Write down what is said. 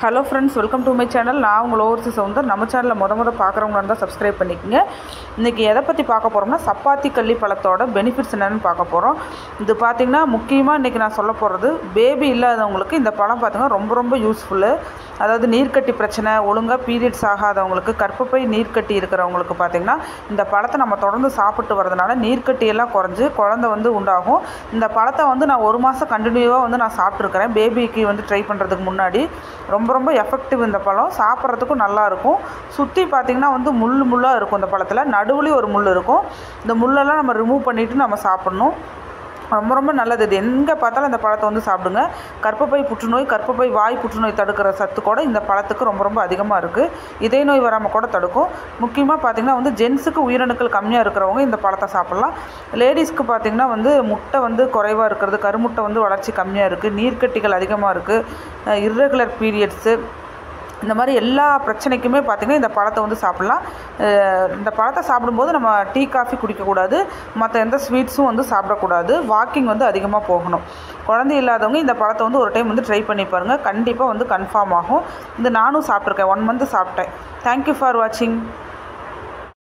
hello friends welcome to my channel நான் உங்கள் overseer Soundar நம்ம சேனலில் முத முத பார்க்குறவங்க இருந்தால் சப்ஸ்கிரைப் பண்ணிக்கோங்க இன்றைக்கி எதை பற்றி பார்க்க போகிறோம்னா சப்பாத்தி கள்ளி பழத்தோட பெனிஃபிட்ஸ் என்னென்னு பார்க்க போகிறோம் இது பார்த்திங்கன்னா முக்கியமாக இன்றைக்கி நான் சொல்ல போகிறது பேபி இல்லாதவங்களுக்கு இந்த பழம் பார்த்திங்கன்னா ரொம்ப ரொம்ப யூஸ்ஃபுல்லு அதாவது நீர்க்கட்டி பிரச்சனை ஒழுங்காக பீரியட்ஸ் ஆகாதவங்களுக்கு கர்ப்பப்பை நீர்க்கட்டி இருக்கிறவங்களுக்கு பார்த்திங்கன்னா இந்த பழத்தை நம்ம தொடர்ந்து சாப்பிட்டு வரதுனால நீர்க்கட்டி எல்லாம் குறைஞ்சி குழந்தை வந்து உண்டாகும் இந்த பழத்தை வந்து நான் ஒரு மாதம் கண்டினியூவாக வந்து நான் சாப்பிட்ருக்கிறேன் பேபிக்கு வந்து ட்ரை பண்ணுறதுக்கு முன்னாடி ரொம்ப ரொம்ப எஃபெக்டிவ் இந்த பழம் சாப்பிட்றதுக்கும் நல்லா இருக்கும் சுற்றி பார்த்திங்கன்னா வந்து முள் முள்ளாக இருக்கும் இந்த பழத்தில் நடுவுலேயும் ஒரு முள் இருக்கும் இந்த முள்ளெல்லாம் நம்ம ரிமூவ் பண்ணிவிட்டு நம்ம சாப்பிட்ணும் ரொம்ப ரொம்ப நல்லது இது எங்கே பார்த்தாலும் இந்த பழத்தை வந்து சாப்பிடுங்க கர்ப்பப்பை புற்றுநோய் கர்ப்பப்பை வாய் புற்றுநோய் தடுக்கிற சத்து கூட இந்த பழத்துக்கு ரொம்ப ரொம்ப அதிகமாக இருக்குது இதய நோய் வராமல் கூட தடுக்கும் முக்கியமாக பார்த்திங்கன்னா வந்து ஜென்ஸுக்கு உயிரணுக்கள் கம்மியாக இருக்கிறவங்க இந்த பழத்தை சாப்பிட்லாம் லேடிஸ்க்கு பார்த்திங்கன்னா வந்து முட்டை வந்து குறைவாக இருக்கிறது கருமுட்டை வந்து வளர்ச்சி கம்மியாக இருக்குது நீர்க்கட்டிகள் அதிகமாக இருக்குது இர்ரெகுலர் பீரியட்ஸு இந்த மாதிரி எல்லா பிரச்சனைக்குமே பார்த்திங்கன்னா இந்த பழத்தை வந்து சாப்பிட்லாம் அஹ் இந்த பழத்தை சாப்பிடும்போது நம்ம டீ காஃபி குடிக்கக்கூடாது மற்ற எந்த ஸ்வீட்ஸும் வந்து சாப்பிடக்கூடாது வாக்கிங் வந்து அதிகமாக போகணும் குழந்தை இல்லாதவங்க இந்த பழத்தை வந்து ஒரு டைம் வந்து ட்ரை பண்ணி பாருங்கள் கண்டிப்பாக வந்து கன்ஃபார்ம் ஆகும் இந்த நானும் சாப்பிட்ருக்கேன் ஒன் மந்த் சாப்பிட்டேன் தேங்க்யூ ஃபார் வாட்சிங்